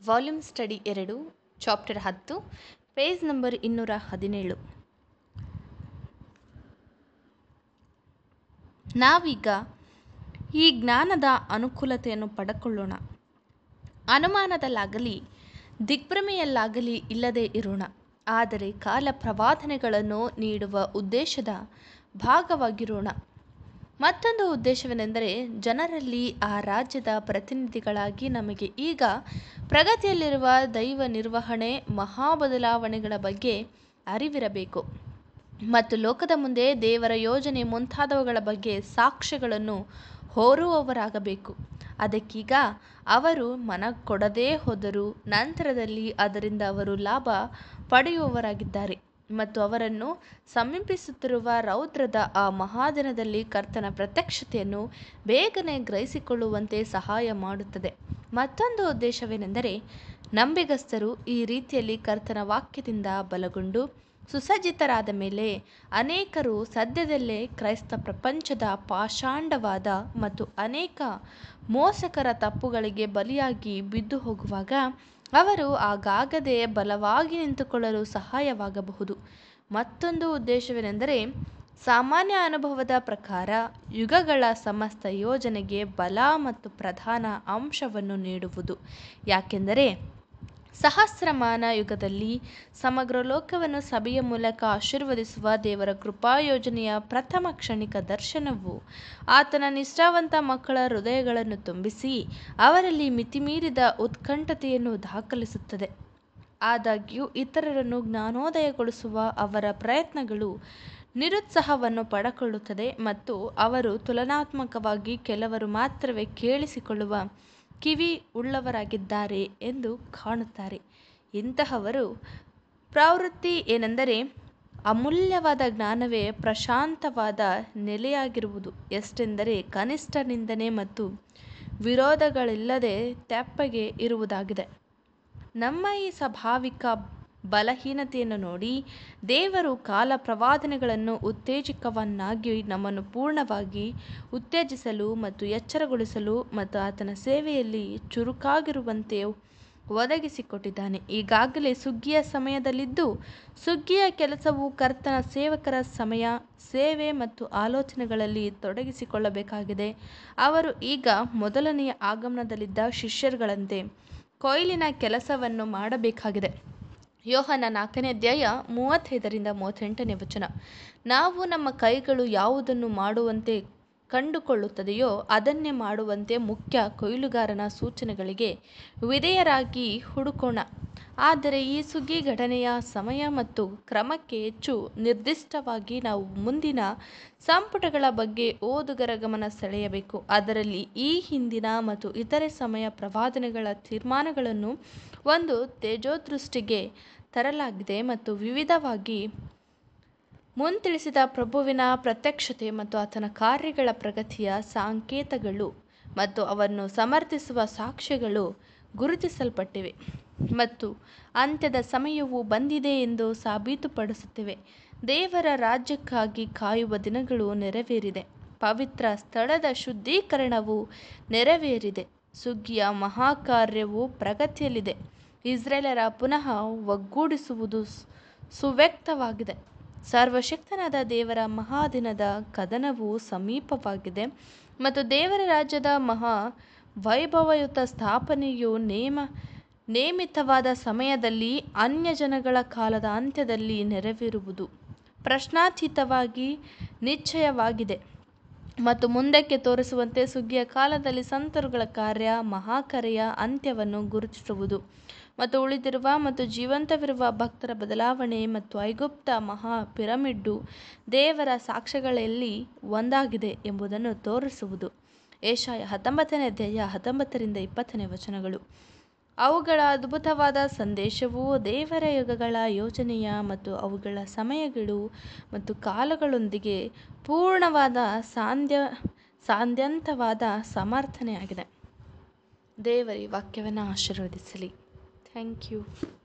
volume study ಎರಡು chapter ಹತ್ತು page number ಇನ್ನೂರ ಹದಿನೇಳು ನಾವೀಗ ಈ ಜ್ಞಾನದ ಅನುಕೂಲತೆಯನ್ನು ಪಡೆದುಕೊಳ್ಳೋಣ ಅನುಮಾನದಲ್ಲಾಗಲಿ ದಿಗ್ಭ್ರಮೆಯಲ್ಲಾಗಲಿ ಇಲ್ಲದೆ ಇರೋಣ ಆದರೆ ಕಾಲ ಪ್ರವಾದನೆಗಳನ್ನು ನೀಡುವ ಉದ್ದೇಶದ ಭಾಗವಾಗಿರೋಣ ಮತ್ತೊಂದು ಉದ್ದೇಶವೇನೆಂದರೆ ಜನರಲ್ಲಿ ಆ ರಾಜ್ಯದ ಪ್ರತಿನಿಧಿಗಳಾಗಿ ನಮಗೆ ಈಗ ಪ್ರಗತಿಯಲ್ಲಿರುವ ದೈವ ನಿರ್ವಹಣೆ ಮಹಾ ಬದಲಾವಣೆಗಳ ಬಗ್ಗೆ ಅರಿವಿರಬೇಕು ಮತ್ತು ಲೋಕದ ಮುಂದೆ ದೇವರ ಯೋಜನೆ ಮುಂತಾದವುಗಳ ಬಗ್ಗೆ ಸಾಕ್ಷ್ಯಗಳನ್ನು ಹೊರುವವರಾಗಬೇಕು ಅದಕ್ಕೀಗ ಅವರು ಮನ ಕೊಡದೇ ಹೋದರೂ ನಂತರದಲ್ಲಿ ಅದರಿಂದ ಅವರು ಲಾಭ ಪಡೆಯುವವರಾಗಿದ್ದಾರೆ ಮತ್ತು ಅವರನ್ನು ಸಮೀಪಿಸುತ್ತಿರುವ ರೌದ್ರದ ಆ ಮಹಾದಿನದಲ್ಲಿ ಕರ್ತನ ಪ್ರತ್ಯಕ್ಷತೆಯನ್ನು ಬೇಗನೆ ಗ್ರಹಿಸಿಕೊಳ್ಳುವಂತೆ ಸಹಾಯ ಮಾಡುತ್ತದೆ ಮತ್ತೊಂದು ಉದ್ದೇಶವೇನೆಂದರೆ ನಂಬಿಗಸ್ತರು ಈ ರೀತಿಯಲ್ಲಿ ಕರ್ತನ ವಾಕ್ಯದಿಂದ ಬಲಗೊಂಡು ಸುಸಜ್ಜಿತರಾದ ಮೇಲೆ ಅನೇಕರು ಸದ್ಯದಲ್ಲೇ ಕ್ರೈಸ್ತ ಪ್ರಪಂಚದ ಪಾಷಾಂಡವಾದ ಮತ್ತು ಅನೇಕ ಮೋಸಕರ ತಪ್ಪುಗಳಿಗೆ ಬಲಿಯಾಗಿ ಬಿದ್ದು ಹೋಗುವಾಗ ಅವರು ಆಗಾಗದೆ ಬಲವಾಗಿ ನಿಂತುಕೊಳ್ಳಲು ಸಹಾಯವಾಗಬಹುದು ಮತ್ತೊಂದು ಉದ್ದೇಶವೇನೆಂದರೆ ಸಾಮಾನ್ಯ ಅನುಭವದ ಪ್ರಕಾರ ಯುಗಗಳ ಸಮಸ್ತ ಯೋಜನೆಗೆ ಬಲ ಮತ್ತು ಪ್ರಧಾನ ಅಂಶವನ್ನು ನೀಡುವುದು ಯಾಕೆಂದರೆ ಸಹಸ್ರಮಾನ ಯುಗದಲ್ಲಿ ಸಮಗ್ರ ಲೋಕವನ್ನು ಸಭೆಯ ಮೂಲಕ ಆಶೀರ್ವದಿಸುವ ದೇವರ ಕೃಪಾಯೋಜನೆಯ ಪ್ರಥಮ ಕ್ಷಣಿಕ ದರ್ಶನವು ಆತನ ನಿಷ್ಠಾವಂತ ಮಕ್ಕಳ ಹೃದಯಗಳನ್ನು ತುಂಬಿಸಿ ಅವರಲ್ಲಿ ಮಿತಿಮೀರಿದ ಉತ್ಕಂಠತೆಯನ್ನು ದಾಖಲಿಸುತ್ತದೆ ಆದಾಗ್ಯೂ ಇತರರನ್ನು ಜ್ಞಾನೋದಯಗೊಳಿಸುವ ಅವರ ಪ್ರಯತ್ನಗಳು ನಿರುತ್ಸಾಹವನ್ನು ಪಡೆದುಕೊಳ್ಳುತ್ತದೆ ಮತ್ತು ಅವರು ತುಲನಾತ್ಮಕವಾಗಿ ಕೆಲವರು ಮಾತ್ರವೇ ಕೇಳಿಸಿಕೊಳ್ಳುವ ಕಿವಿ ಉಳ್ಳವರಾಗಿದ್ದಾರೆ ಎಂದು ಕಾಣುತ್ತಾರೆ ಇಂತಹವರು ಪ್ರವೃತ್ತಿ ಏನೆಂದರೆ ಅಮೂಲ್ಯವಾದ ಜ್ಞಾನವೇ ಪ್ರಶಾಂತವಾದ ನೆಲೆಯಾಗಿರುವುದು ಎಷ್ಟೆಂದರೆ ಕನಿಷ್ಠ ನಿಂದನೆ ಮತ್ತು ವಿರೋಧಗಳಿಲ್ಲದೆ ತೆಪ್ಪಗೆ ಇರುವುದಾಗಿದೆ ನಮ್ಮ ಈ ಸ್ವಾಭಾವಿಕ ಬಲಹೀನತೆಯನ್ನು ನೋಡಿ ದೇವರು ಕಾಲ ಪ್ರವಾದನೆಗಳನ್ನು ಉತ್ತೇಜಕವನ್ನಾಗಿ ನಮ್ಮನ್ನು ಪೂರ್ಣವಾಗಿ ಉತ್ತೇಜಿಸಲು ಮತ್ತು ಎಚ್ಚರಗೊಳಿಸಲು ಮತ್ತು ಆತನ ಸೇವೆಯಲ್ಲಿ ಚುರುಕಾಗಿರುವಂತೆ ಒದಗಿಸಿಕೊಟ್ಟಿದ್ದಾನೆ ಈಗಾಗಲೇ ಸುಗ್ಗಿಯ ಸಮಯದಲ್ಲಿದ್ದು ಸುಗ್ಗಿಯ ಕೆಲಸವು ಕರ್ತನ ಸೇವಕರ ಸಮಯ ಸೇವೆ ಮತ್ತು ಆಲೋಚನೆಗಳಲ್ಲಿ ತೊಡಗಿಸಿಕೊಳ್ಳಬೇಕಾಗಿದೆ ಅವರು ಈಗ ಮೊದಲನೆಯ ಆಗಮನದಲ್ಲಿದ್ದ ಶಿಷ್ಯರುಗಳಂತೆ ಕೊಯ್ಲಿನ ಕೆಲಸವನ್ನು ಮಾಡಬೇಕಾಗಿದೆ ಯೋಹನ ನಾಲ್ಕನೇ ಅಧ್ಯಾಯ ಮೂವತ್ತೈದರಿಂದ ಮೂವತ್ತೆಂಟನೇ ವಚನ ನಾವು ನಮ್ಮ ಕೈಗಳು ಯಾವುದನ್ನು ಮಾಡುವಂತೆ ಕಂಡುಕೊಳ್ಳುತ್ತದೆಯೋ ಅದನ್ನೇ ಮಾಡುವಂತೆ ಮುಖ್ಯ ಕೊಯ್ಲುಗಾರನ ಸೂಚನೆಗಳಿಗೆ ವಿಧೇಯರಾಗಿ ಹುಡುಕೋಣ ಆದರೆ ಈ ಸುಗ್ಗಿ ಘಟನೆಯ ಸಮಯ ಮತ್ತು ಕ್ರಮಕ್ಕೆ ಹೆಚ್ಚು ನಿರ್ದಿಷ್ಟವಾಗಿ ನಾವು ಮುಂದಿನ ಸಂಪುಟಗಳ ಬಗ್ಗೆ ಓದುಗರ ಗಮನ ಸೆಳೆಯಬೇಕು ಅದರಲ್ಲಿ ಈ ಹಿಂದಿನ ಮತ್ತು ಇತರೆ ಸಮಯ ಪ್ರವಾದನೆಗಳ ತೀರ್ಮಾನಗಳನ್ನು ಒಂದು ತೇಜೋದೃಷ್ಟಿಗೆ ತರಲಾಗಿದೆ ಮತ್ತು ವಿವಿಧವಾಗಿ ಮುಂತಿಳಿಸಿದ ಪ್ರಭುವಿನ ಪ್ರತ್ಯಕ್ಷತೆ ಮತ್ತು ಆತನ ಕಾರ್ಯಗಳ ಪ್ರಗತಿಯ ಸಂಕೇತಗಳು ಮತ್ತು ಅವನ್ನು ಸಮರ್ಥಿಸುವ ಸಾಕ್ಷ್ಯಗಳು ಗುರುತಿಸಲ್ಪಟ್ಟಿವೆ ಮತ್ತು ಅಂತ್ಯದ ಸಮಯವು ಬಂದಿದೆ ಎಂದು ಸಾಬೀತುಪಡಿಸುತ್ತಿವೆ ದೇವರ ರಾಜ್ಯಕ್ಕಾಗಿ ಕಾಯುವ ದಿನಗಳು ನೆರವೇರಿದೆ ಪವಿತ್ರ ಸ್ಥಳದ ಶುದ್ಧೀಕರಣವು ನೆರವೇರಿದೆ ಸುಗ್ಗಿಯ ಮಹಾಕಾರ್ಯವು ಪ್ರಗತಿಯಲ್ಲಿದೆ ಇಸ್ರೇಲರ ಪುನಃ ಒಗ್ಗೂಡಿಸುವುದು ಸುವ್ಯಕ್ತವಾಗಿದೆ ಸರ್ವಶಕ್ತನಾದ ದೇವರ ಮಹಾದಿನದ ಕದನವು ಸಮೀಪವಾಗಿದೆ ಮತ್ತು ದೇವರ ರಾಜ್ಯದ ಮಹಾ ವೈಭವಯುತ ಸ್ಥಾಪನೆಯು ನೇಮ ನೇಮಿತವಾದ ಸಮಯದಲ್ಲಿ ಅನ್ಯಜನಗಳ ಕಾಲದ ಅಂತ್ಯದಲ್ಲಿ ನೆರವೇರುವುದು ಪ್ರಶ್ನಾತೀತವಾಗಿ ನಿಶ್ಚಯವಾಗಿದೆ ಮತ್ತು ಮುಂದಕ್ಕೆ ತೋರಿಸುವಂತೆ ಸುಗ್ಗಿಯ ಕಾಲದಲ್ಲಿ ಸಂತರುಗಳ ಕಾರ್ಯ ಮಹಾಕರೆಯ ಅಂತ್ಯವನ್ನು ಗುರುತಿಸುವುದು ಮತ್ತು ಉಳಿದಿರುವ ಮತ್ತು ಜೀವಂತವಿರುವ ಭಕ್ತರ ಬದಲಾವಣೆ ಮತ್ತು ಐಗುಪ್ತ ಮಹಾ ಪಿರಮಿಡ್ಡು ದೇವರ ಸಾಕ್ಷ್ಯಗಳಲ್ಲಿ ಒಂದಾಗಿದೆ ಎಂಬುದನ್ನು ತೋರಿಸುವುದು ಏಷಾಯ ಹತ್ತೊಂಬತ್ತನೇ ಅಧ್ಯಾಯ ಹತ್ತೊಂಬತ್ತರಿಂದ ಇಪ್ಪತ್ತನೇ ವಚನಗಳು ಅವುಗಳ ಅದ್ಭುತವಾದ ಸಂದೇಶವು ದೇವರ ಯುಗಗಳ ಯೋಜನೆಯ ಮತ್ತು ಅವುಗಳ ಸಮಯಗಳು ಮತ್ತು ಕಾಲಗಳೊಂದಿಗೆ ಪೂರ್ಣವಾದ ಸಾಂಧ್ಯ ಸಾಂದ್ಯಂತವಾದ ಸಮರ್ಥನೆಯಾಗಿದೆ ದೇವರಿ ವಾಕ್ಯವನ್ನು ಆಶೀರ್ವದಿಸಲಿ ಥ್ಯಾಂಕ್ ಯು